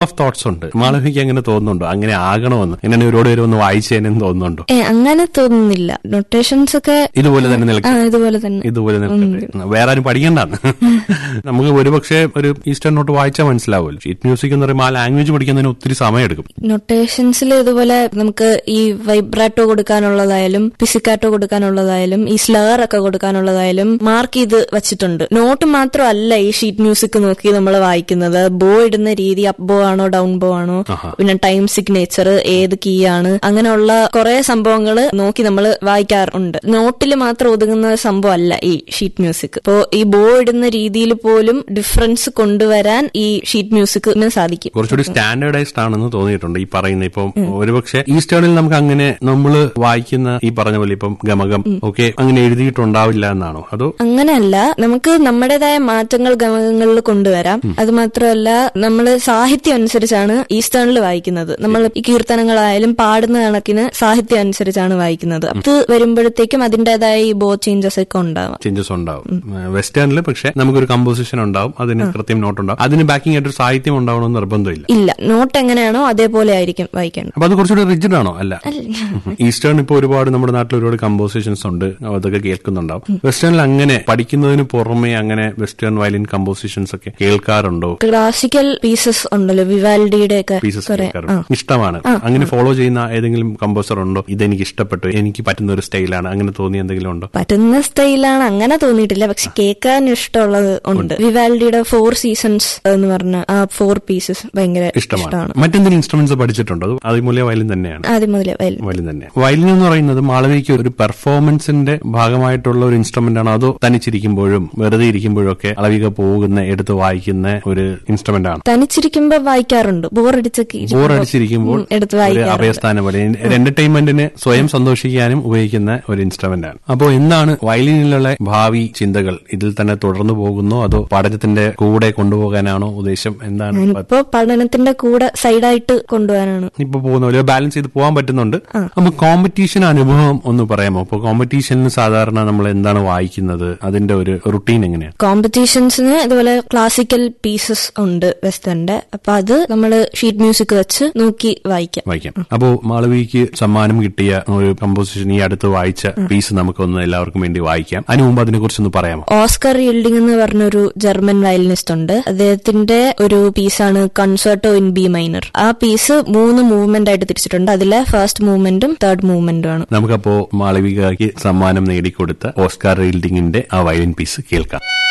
Of thoughts ഉണ്ട് മാളവിക്ക് അങ്ങനെ തോന്നുന്നുണ്ടോ അങ്ങനെ ആകണമെന്ന് അങ്ങനെ ഒരുപാട് പേര് ഒന്ന് വായിച്ചേനെന്ന് തോന്നുന്നുണ്ടോ ഏ അങ്ങനെ തോന്നുന്നില്ല നൊട്ടേഷൻസ് ഒക്കെ ഇതുപോലെ തന്നെ ആ നിൽക്കും ഇതുപോലെ തന്നെ ഇതുപോലെ നിൽക്കട്ടെ വേറെ ആരും പഠിക്കണ്ടാന്ന് നമുക്ക് ഒരുപക്ഷെ ഒരു ഈസ്റ്റേൺ നോട്ട് വായിച്ചാൽ മനസ്സിലാവുമല്ലോ ഷീറ്റ് മ്യൂസിക് എന്ന് പറയുമ്പോൾ ആ ലാംഗ്വേജ് പഠിക്കുന്നതിന് ഒത്തിരി സമയം എടുക്കും നൊട്ടേഷൻസിൽ ഇതുപോലെ നമുക്ക് ഈ വൈബ്രാറ്റോ കൊടുക്കാനുള്ളതായാലും പിസിക്കാറ്റോ കൊടുക്കാനുള്ളതായാലും ഈ സ്ലർ ഒക്കെ കൊടുക്കാനുള്ളതായാലും മാർക്ക് ചെയ്ത് വെച്ചിട്ടുണ്ട് നോട്ട് മാത്രമല്ല ഈ ഷീറ്റ് മ്യൂസിക് നോക്കി നമ്മൾ വായിക്കുന്നത് ബോ ഇടുന്ന രീതി അപ്പ് ബോ ആണോ ഡൗൺ ബോ ആണോ ആഹാ. പിന്നെ ടൈം സിഗ്നേച്ചർ ഏത് കീ ആണ് അങ്ങനെയുള്ള കുറെ സംഭവങ്ങൾ നോക്കി നമ്മൾ വായിക്കാറുണ്ട് നോട്ടിൽ മാത്രം ഒതുങ്ങുന്ന സംഭവം അല്ല ഈ ഷീറ്റ് മ്യൂസിക് ഇപ്പോ ഈ ബോ ഇടുന്ന രീതിയിൽ പോലും ഡിഫറൻസ് കൊണ്ടുവരാൻ ഈ ഷീറ്റ് മ്യൂസിക്കിന് സാധിക്കും കുറച്ചുകൂടി സ്റ്റാൻഡേർഡൈസ്ഡ് ആണെന്ന് തോന്നിയിട്ടുണ്ട് ഈ പറയുന്ന ഇപ്പം ഒരുപക്ഷെ ഈസ്റ്റേണിൽ നമുക്ക് അങ്ങനെ നമ്മൾ വായിക്കുന്ന ഈ പറഞ്ഞ പോലെ ഇപ്പം ഗമകം ഒക്കെ അങ്ങനെ എഴുതിയിട്ടുണ്ടാവില്ല എന്നാണോ അതോ അങ്ങനെയല്ല നമുക്ക് നമ്മുടേതായ മാറ്റങ്ങൾ ഗമകങ്ങളിൽ കൊണ്ടുവരാം അത് മാത്രമല്ല നമ്മൾ സാഹിത്യം അനുസരിച്ചാണ് ഈസ്റ്റേണിൽ വായിക്കുന്നത് നമ്മൾ ഈ കീർത്തനങ്ങളായാലും പാടുന്ന കണക്കിന് സാഹിത്യം അനുസരിച്ചാണ് വായിക്കുന്നത് അത് വരുമ്പോഴത്തേക്കും അതിന്റേതായ ഈ ബോ ചേഞ്ചസ് ഒക്കെ ഉണ്ടാവാം ചേഞ്ചസ് ഉണ്ടാവും വെസ്റ്റേണിൽ പക്ഷെ നമുക്കൊരു കമ്പോസിഷൻ ഉണ്ടാവും അതിന് കൃത്യം നോട്ട് ഉണ്ടാവും അതിന് ബാക്കിംഗ് ആയിട്ട് ഒരു സാഹിത്യം ഉണ്ടാവണമെന്ന് നിർബന്ധമില്ല ഇല്ല നോട്ട് എങ്ങനെയാണോ അതേപോലെ ആയിരിക്കും വായിക്കേണ്ടത് അപ്പൊ അത് കുറച്ചുകൂടി റിജിഡ് ആണോ അല്ല ഈസ്റ്റേൺ ഇപ്പൊ ഒരുപാട് നമ്മുടെ നാട്ടിൽ ഒരുപാട് കമ്പോസിഷൻസ് ഉണ്ട് അതൊക്കെ കേൾക്കുന്നുണ്ടാവും വെസ്റ്റേണിൽ അങ്ങനെ പഠിക്കുന്നതിന് പുറമെ അങ്ങനെ വെസ്റ്റേൺ വയലിൻ കമ്പോസിഷൻസ് ഒക്കെ കേൾക്കാറുണ്ടോ ക്ലാസിക്കൽ പീസസ് ഉണ്ടല്ലോ വിവാൽഡിയുടെ ഒക്കെ പീസസ് കുറെ കേൾക്കാറുണ്ട് ഇഷ്ടമാണ് അങ്ങനെ ഫോളോ ചെയ്യുന്ന ഏതെങ്കിലും കമ്പോസർ ഉണ്ടോ ഇതെനിക്ക് ഇഷ്ടപ്പെട്ടു എനിക്ക് പറ്റുന്ന ഒരു സ്റ്റൈലാണ് അങ്ങനെ തോന്നി എന്തെങ്കിലും ഉണ്ടോ പറ്റുന്ന സ്റ്റൈലാണ് അങ്ങനെ തോന്നിയിട്ടില്ല പക്ഷെ കേൾക്കാൻ ഇഷ്ടമുള്ളത് ഉണ്ട് വിവാൽഡിയുടെ ഫോർ സീസൺസ് എന്ന് പറഞ്ഞ ആ ഫോർ പീസസ് ഭയങ്കര ഇഷ്ടമാണ് ഇഷ്ടമാണ് മറ്റെന്തെങ്കിലും ഇൻസ്ട്രുമെന്റ്സ് പഠിച്ചിട്ടുണ്ടോ അത് അതിമൂല്യ വയലിൻ തന്നെയാണ് ആദ്യം മുതലേ വയലിൻ വയലിൻ തന്നെ വയലിൻ എന്ന് പറയുന്നത് മാളവിക്ക് ഒരു പെർഫോമൻസിന്റെ ഭാഗമായിട്ടുള്ള ഒരു ഇൻസ്ട്രുമെന്റ് ആണോ അതോ തനിച്ചിരിക്കുമ്പോഴും വെറുതെ ഇരിക്കുമ്പോഴും ഒക്കെ അളവിക പോകുന്ന എടുത്ത് വായിക്കുന്ന ഒരു ഇൻസ്ട്രുമെന്റ് ആണ് തനിച്ചിരിക്കുമ്പോ വായിക്കാറുണ്ട് ബോറടിച്ചൊക്കെ ഇരിക്കുമ്പോ, ബോർ അടിച്ചിരിക്കുമ്പോൾ ഉം, എടുത്ത് ഒരു വായിക്കാറുണ്ട് അഭയസ്ഥാനം പോലെ ഒരു എന്റർടൈൻമെന്റിന് സ്വയം സന്തോഷിക്കാനും ഉപയോഗിക്കുന്ന ഒരു ഇൻസ്ട്രുമെന്റ് ആണ് അപ്പോൾ എന്താണ് വയലിനിലുള്ള ഭാവി ചിന്തകൾ ഇതിൽ തന്നെ തുടർന്നു പോകുന്നോ അതോ പഠനത്തിന്റെ കൂടെ കൊണ്ടുപോകാനാണോ ഉദ്ദേശം എന്താണ് ഞാനിപ്പോ പഠനത്തിന്റെ കൂടെ സൈഡായിട്ട് കൊണ്ടുപോകാനാണ് ഇപ്പൊ പോകുന്ന പോലെ ബാലൻസ് ചെയ്ത് പോകാൻ പറ്റുന്നുണ്ട് അപ്പൊ കോമ്പറ്റീഷൻ അനുഭവം ഒന്ന് പറയാമോ അപ്പൊ കോമ്പറ്റീഷനിൽ സാധാരണ നമ്മൾ എന്താണ് വായിക്കുന്നത് അതിന്റെ ഒരു റുട്ടീൻ എങ്ങനെയാണ് കോമ്പറ്റീഷൻസിന് ഇതുപോലെ ക്ലാസിക്കൽ പീസസ് ഉണ്ട് വെസ്റ്റേണിന്റെ അപ്പൊ അത് നമ്മൾ ഷീറ്റ് മ്യൂസിക് വെച്ച് നോക്കി വായിക്കാം വായിക്കാം അപ്പോ മാളവിക്ക് സമ്മാനം കിട്ടിയ ഒരു കമ്പോസിഷൻ ഈ അടുത്ത് വായിച്ച പീസ് നമുക്കൊന്ന് എല്ലാവർക്കും വേണ്ടി വായിക്കാം അതിനു മുമ്പ് അതിനെ കുറിച്ചൊന്ന് പറയാമോ ഓസ്കർ ഈൽഡിംഗ് എന്ന് പറഞ്ഞൊരു ജർമ്മൻ വയലിനിസ്റ്റ് ഉണ്ട് അദ്ദേഹത്തിന്റെ ഒരു പീസാണ് കൺസേർട്ടോ ഇൻ ബി മൈനർ ആ പീസ് മൂന്ന് മൂവ്മെന്റ് ആയിട്ട് തിരിച്ചിട്ടുണ്ട് അതിലെ ഫസ്റ്റ് മൂവ്മെന്റും തേർഡ് മൂവ്മെന്റും ആണ് നമുക്കപ്പോ മാളവികയ്ക്ക് സമ്മാനം നേടിക്കൊടുത്ത ഓസ്കാർ റീൽഡിങ്ങിന്റെ ആ വയലിൻ പീസ് കേൾക്കാം